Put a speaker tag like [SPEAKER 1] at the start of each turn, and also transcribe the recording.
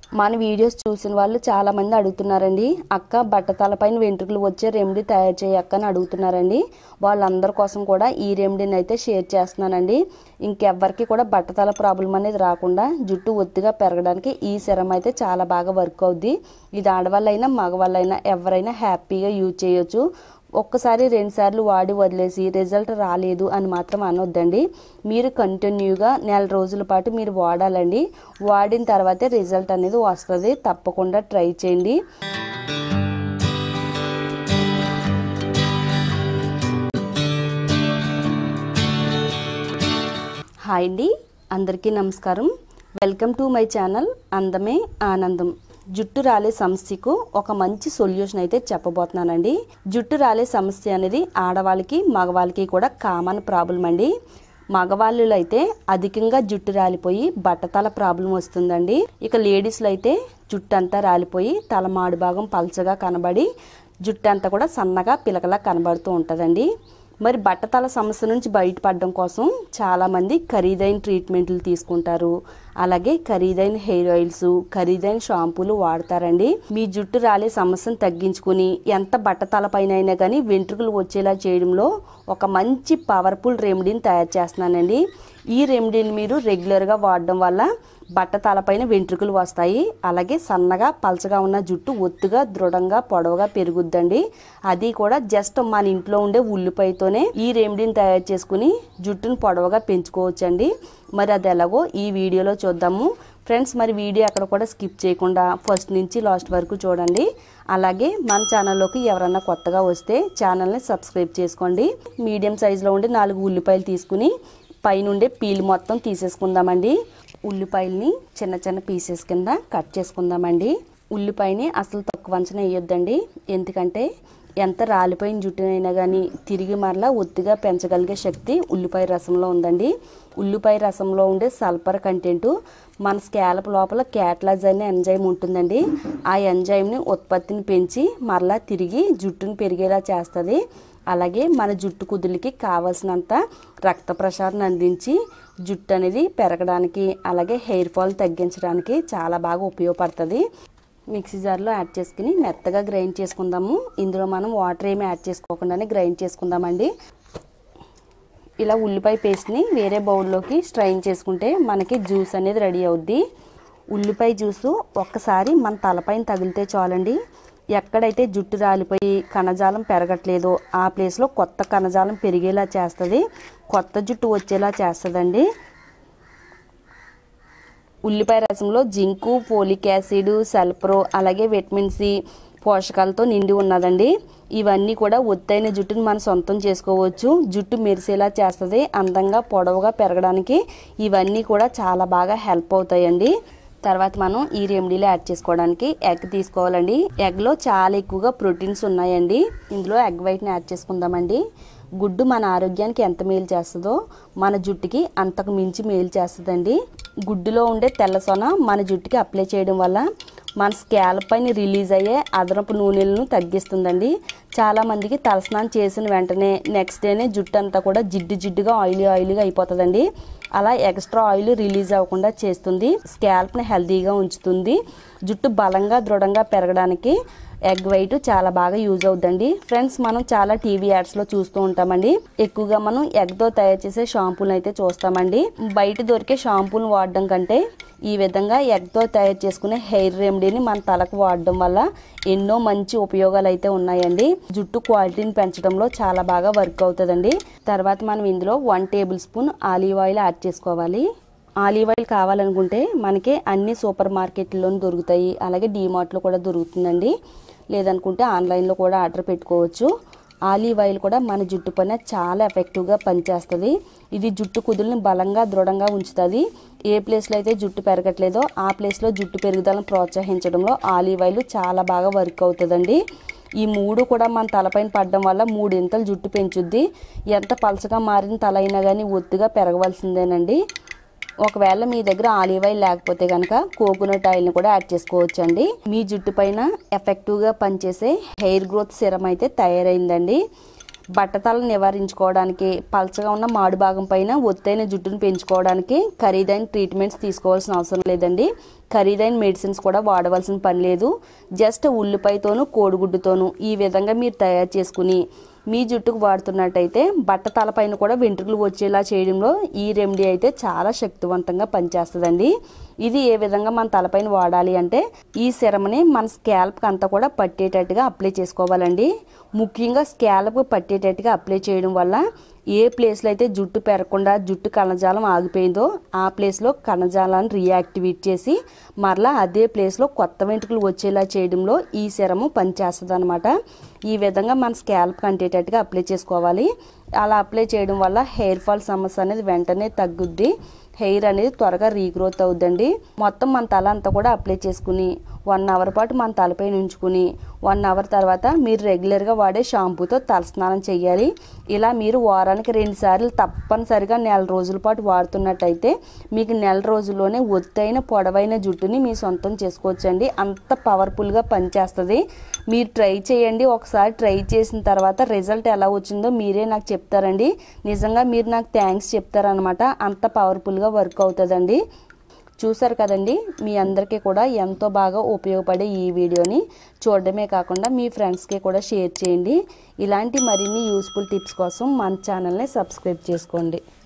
[SPEAKER 1] మన వీడియోస్ చూసిన వాళ్ళు చాలా మంది అడుగుతున్నారండి అక్క బట్టతల పైన వెంట్రుకలు వచ్చే రెమెడీ తయారు చేయ అక్క అని అడుగుతున్నారండి వాళ్ళందరి కోసం కూడా ఈ రెమెడీని అయితే షేర్ చేస్తున్నానండి ఇంకెవ్వరికి కూడా బట్టతల ప్రాబ్లం అనేది రాకుండా జుట్టు ఒత్తిగా పెరగడానికి ఈ సిరం అయితే చాలా బాగా వర్క్ అవుద్ది ఇది ఆడవాళ్ళైనా మగవాళ్ళైనా ఎవరైనా హ్యాపీగా యూజ్ చేయొచ్చు ఒక్కసారి రెండుసార్లు వాడి వదిలేసి రిజల్ట్ రాలేదు అని మాత్రం అనొద్దండి మీరు కంటిన్యూగా నెల రోజుల పాటు మీరు వాడాలండి వాడిన తర్వాతే రిజల్ట్ అనేది వస్తుంది తప్పకుండా ట్రై చేయండి హాయ్ అండి అందరికీ నమస్కారం వెల్కమ్ టు మై ఛానల్ అందమే ఆనందం జుట్టు రాలే సమస్యకు ఒక మంచి సొల్యూషన్ అయితే చెప్పబోతున్నానండి జుట్టు రాలే సమస్య అనేది ఆడవాళ్ళకి మగవాళ్ళకి కూడా కామన్ ప్రాబ్లం అండి మగవాళ్ళు అయితే అధికంగా జుట్టు రాలిపోయి బట్టతల ప్రాబ్లం వస్తుందండి ఇక లేడీస్లో అయితే జుట్టు అంతా రాలిపోయి తల మాడు భాగం పల్చగా కనబడి జుట్టు అంతా కూడా సన్నగా పిలకలా కనబడుతూ ఉంటుందండి మరి బట్టతల సమస్య నుంచి బయటపడడం కోసం చాలామంది ఖరీదైన ట్రీట్మెంట్లు తీసుకుంటారు అలాగే ఖరీదైన హెయిర్ ఆయిల్స్ ఖరీదైన షాంపూలు వాడతారండి మీ జుట్టు రాలే సమస్యను తగ్గించుకుని ఎంత బట్టతల పైన అయినా కానీ వెంట్రుకలు వచ్చేలా చేయడంలో ఒక మంచి పవర్ఫుల్ రెమెడీని తయారు చేస్తున్నానండి ఈ రెమెడీని మీరు రెగ్యులర్గా వాడడం వల్ల బట్ట తలపైన వెంట్రుకలు వస్తాయి అలాగే సన్నగా పలచగా ఉన్న జుట్టు ఒత్తుగా దృఢంగా పొడవుగా పెరుగుద్దండి అది కూడా జస్ట్ మన ఇంట్లో ఉండే ఉల్లిపాయతోనే ఈ రెమెడీని తయారు చేసుకుని జుట్టును పొడవుగా పెంచుకోవచ్చండి మరి అది ఎలాగో ఈ వీడియోలో చూద్దాము ఫ్రెండ్స్ మరి వీడియో అక్కడ కూడా స్కిప్ చేయకుండా ఫస్ట్ నుంచి లాస్ట్ వరకు చూడండి అలాగే మన ఛానల్లోకి ఎవరన్నా కొత్తగా వస్తే ఛానల్ని సబ్స్క్రైబ్ చేసుకోండి మీడియం సైజులో ఉండే నాలుగు ఉల్లిపాయలు తీసుకుని పైనుండే పీల్ మొత్తం తీసేసుకుందామండి ఉల్లిపాయల్ని చిన్న చిన్న పీసెస్ కింద కట్ చేసుకుందామండి ఉల్లిపాయని అసలు తక్కువ అంచనా వేయొద్దండి ఎందుకంటే ఎంత రాలిపోయిన జుట్టునైనా కానీ తిరిగి మరలా ఒత్తిగా పెంచగలిగే శక్తి ఉల్లిపాయ రసంలో ఉందండి ఉల్లిపాయ రసంలో ఉండే సల్ఫర్ కంటెంట్ మన స్కాలప్ లోపల క్యాట్లాజ్ అనే ఎంజైమ్ ఉంటుందండి ఆ ఎంజైమ్ని ఉత్పత్తిని పెంచి మరలా తిరిగి జుట్టును పెరిగేలా చేస్తుంది అలాగే మన జుట్టు కుదులకి కావలసినంత రక్త ప్రసారం అందించి జుట్టు అనేది పెరగడానికి అలాగే హెయిర్ ఫాల్ తగ్గించడానికి చాలా బాగా ఉపయోగపడుతుంది మిక్సీ జార్లో యాడ్ చేసుకుని మెత్తగా గ్రైండ్ చేసుకుందాము ఇందులో మనం వాటర్ ఏమి యాడ్ చేసుకోకుండానే గ్రైండ్ చేసుకుందామండి ఇలా ఉల్లిపాయ పేస్ట్ని వేరే బౌల్లోకి స్ట్రైన్ చేసుకుంటే మనకి జ్యూస్ అనేది రెడీ అవుద్ది ఉల్లిపాయ జ్యూసు ఒక్కసారి మన తలపైన తగిలితే చాలండి ఎక్కడైతే జుట్టు రాలిపోయి కణజాలం పెరగట్లేదో ఆ ప్లేస్లో కొత్త కణజాలం పెరిగేలా చేస్తుంది కొత్త జుట్టు వచ్చేలా చేస్తుందండి ఉల్లిపాయ రసంలో జింకు ఫోలిక్ యాసిడ్ సల్ఫ్రో అలాగే విటమిన్ సి పోషకాలతో నిండి ఉన్నదండి ఇవన్నీ కూడా ఒత్తైన జుట్టుని మనం సొంతం చేసుకోవచ్చు జుట్టు మెరిసేలా చేస్తుంది అందంగా పొడవుగా పెరగడానికి ఇవన్నీ కూడా చాలా బాగా హెల్ప్ అవుతాయండి తర్వాత మనం ఈ రెమెడీలో యాడ్ చేసుకోవడానికి ఎగ్ తీసుకోవాలండి ఎగ్లో చాలా ఎక్కువగా ప్రోటీన్స్ ఉన్నాయండి ఇందులో ఎగ్ వైట్ని యాడ్ చేసుకుందామండి గుడ్డు మన ఆరోగ్యానికి ఎంత మేలు చేస్తుందో మన జుట్టుకి అంతకు మించి మేలు చేస్తుందండి గుడ్డులో ఉండే తెల్ల సొన మన జుట్టుకి అప్లై చేయడం వల్ల మన స్కాల్ప్ పైన రిలీజ్ అయ్యే అదనపు నూనెలను తగ్గిస్తుందండి చాలామందికి తలస్నానం చేసిన వెంటనే నెక్స్ట్ డేనే జుట్టు అంతా కూడా జిడ్డు జిడ్డుగా ఆయిలీ ఆయిలీగా అయిపోతుందండి అలా ఎక్స్ట్రా ఆయిల్ రిలీజ్ అవ్వకుండా చేస్తుంది స్కాల్ప్ని హెల్తీగా ఉంచుతుంది జుట్టు బలంగా దృఢంగా పెరగడానికి ఎగ్ వైట్ చాలా బాగా యూజ్ అవుద్దండి ఫ్రెండ్స్ మనం చాలా టీవీ యాడ్స్లో చూస్తూ ఉంటామండి ఎక్కువగా మనం ఎగ్తో తయారు చేసే షాంపూలు అయితే చూస్తామండి బయట దొరికే షాంపూలు వాడడం కంటే ఈ విధంగా ఎగ్తో తయారు చేసుకునే హెయిర్ రెమెడీని మన తలకు వాడడం వల్ల ఎన్నో మంచి ఉపయోగాలు అయితే ఉన్నాయండి జుట్టు క్వాలిటీని పెంచడంలో చాలా బాగా వర్క్ అవుతుందండి తర్వాత మనం ఇందులో one tablespoon olive oil add చేసుకోవాలి ఆలివ్ ఆయిల్ కావాలనుకుంటే మనకి అన్ని సూపర్ మార్కెట్లోనూ దొరుకుతాయి అలాగే డీమార్ట్లో కూడా దొరుకుతుందండి లేదనుకుంటే ఆన్లైన్లో కూడా ఆర్డర్ పెట్టుకోవచ్చు ఆలివ్ ఆయిల్ కూడా మన జుట్టు పైన చాలా ఎఫెక్టివ్గా పనిచేస్తుంది ఇది జుట్టు కుదుల్ని బలంగా దృఢంగా ఉంచుతుంది ఏ ప్లేస్లో అయితే జుట్టు పెరగట్లేదో ఆ ప్లేస్లో జుట్టు పెరుగుదలను ప్రోత్సహించడంలో ఆలివ్ ఆయిల్ చాలా బాగా వర్క్ అవుతుందండి ఈ మూడు కూడా మన తలపైన పడడం వల్ల మూడింతలు జుట్టు పెంచుద్ది ఎంత పలసగా మారిన తల అయినా కానీ ఒత్తుగా పెరగవలసిందేనండి ఒకవేళ మీ దగ్గర ఆలివ్ ఆయిల్ లేకపోతే కనుక కోకోనట్ ఆయిల్ని కూడా యాడ్ చేసుకోవచ్చు అండి మీ జుట్టు పైన ఎఫెక్టివ్గా పనిచేసే హెయిర్ గ్రోత్ సిరం అయితే తయారైందండి బట్టతలను నివారించుకోవడానికి పలచగా ఉన్న మాడు భాగం పైన ఒత్తైన జుట్టును పెంచుకోవడానికి ఖరీదైన ట్రీట్మెంట్స్ తీసుకోవాల్సిన అవసరం లేదండి ఖరీదైన మెడిసిన్స్ కూడా వాడవలసిన పని లేదు జస్ట్ ఉల్లిపాయతోనూ కోడిగుడ్డుతోనూ ఈ విధంగా మీరు తయారు చేసుకుని మీ జుట్టుకు వాడుతున్నట్టయితే బట్ట తలపైన కూడా వెంట్రుకలు వచ్చేలా చేయడంలో ఈ రెమెడీ అయితే చాలా శక్తివంతంగా పనిచేస్తుందండి ఇది ఏ విధంగా మన తలపైన వాడాలి అంటే ఈ సిరమ్ని మన స్కాల్ప్కి అంతా కూడా పట్టేటట్టుగా అప్లై చేసుకోవాలండి ముఖ్యంగా స్కాల్ప్ పట్టేటట్టుగా అప్లై చేయడం వల్ల ఏ ప్లేస్లో అయితే జుట్టు పెరగకుండా జుట్టు కణజాలం ఆగిపోయిందో ఆ ప్లేస్లో కణజాలాన్ని రియాక్టివేట్ చేసి మరలా అదే ప్లేస్లో కొత్త వెంట్రుకలు వచ్చేలా చేయడంలో ఈ సిరము పనిచేస్తుంది అనమాట ఈ విధంగా మన స్కాల్ప్ కంటేటట్టుగా అప్లై చేసుకోవాలి అలా అప్లై చేయడం వల్ల హెయిర్ ఫాల్ సమస్య అనేది వెంటనే తగ్గుద్ది హెయిర్ అనేది త్వరగా రీగ్రోత్ అవుద్దండి మొత్తం మన తల అంతా కూడా అప్లై చేసుకుని వన్ అవర్ పాటు మన తలపైన ఉంచుకుని వన్ అవర్ తర్వాత మీరు రెగ్యులర్గా వాడే షాంపూతో తలస్నానం చేయాలి ఇలా మీరు వారానికి రెండు సార్లు తప్పనిసరిగా నెల రోజుల పాటు వాడుతున్నట్టయితే మీకు నెల రోజుల్లోనే ఒత్తైన పొడవైన జుట్టుని మీ సొంతం చేసుకోవచ్చండి అంత పవర్ఫుల్గా పనిచేస్తుంది మీరు ట్రై చేయండి ఒకసారి ట్రై చేసిన తర్వాత రిజల్ట్ ఎలా వచ్చిందో మీరే నాకు చెప్తారండి నిజంగా మీరు నాకు థ్యాంక్స్ చెప్తారనమాట అంత పవర్ఫుల్గా వర్క్ అవుతుందండి చూసారు కదండి మీ అందరికీ కూడా ఎంతో బాగా ఉపయోగపడే ఈ వీడియోని చూడడమే కాకుండా మీ ఫ్రెండ్స్కి కూడా షేర్ చేయండి ఇలాంటి మరిన్ని యూస్ఫుల్ టిప్స్ కోసం మన ఛానల్ని సబ్స్క్రైబ్ చేసుకోండి